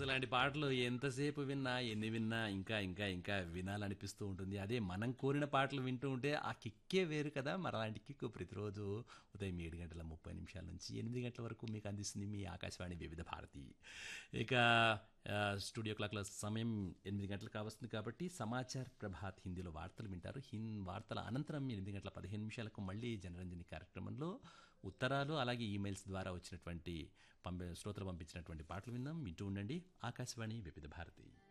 ఇలాంటి పాటలు ఎంతసేపు విన్నా ఎన్ని విన్నా ఇంకా ఇంకా ఇంకా వినాలనిపిస్తూ ఉంటుంది అదే మనం కోరిన పాటలు వింటూ ఉంటే ఆ కిక్కే వేరు కదా మరి అలాంటి కిక్ ప్రతిరోజు ఉదయం ఏడు గంటల ముప్పై నిమిషాల నుంచి ఎనిమిది గంటల వరకు మీకు అందిస్తుంది మీ ఆకాశవాణి వివిధ భారతి ఇక ఆ, స్టూడియో క్లాక్ల సమయం ఎనిమిది గంటలు కావస్తుంది కాబట్టి సమాచార్ ప్రభాత్ హిందీలో వార్తలు వింటారు హిన్ వార్తల అనంతరం ఎనిమిది గంటల పదిహేను నిమిషాలకు మళ్ళీ జనరంజని కార్యక్రమంలో ఉత్తరాలు అలాగే ఈమెయిల్స్ ద్వారా వచ్చినటువంటి పంప శ్రోతలు పంపించినటువంటి పాటలు విందాం వింటూ ఉండండి ఆకాశవాణి వివిధ భారతి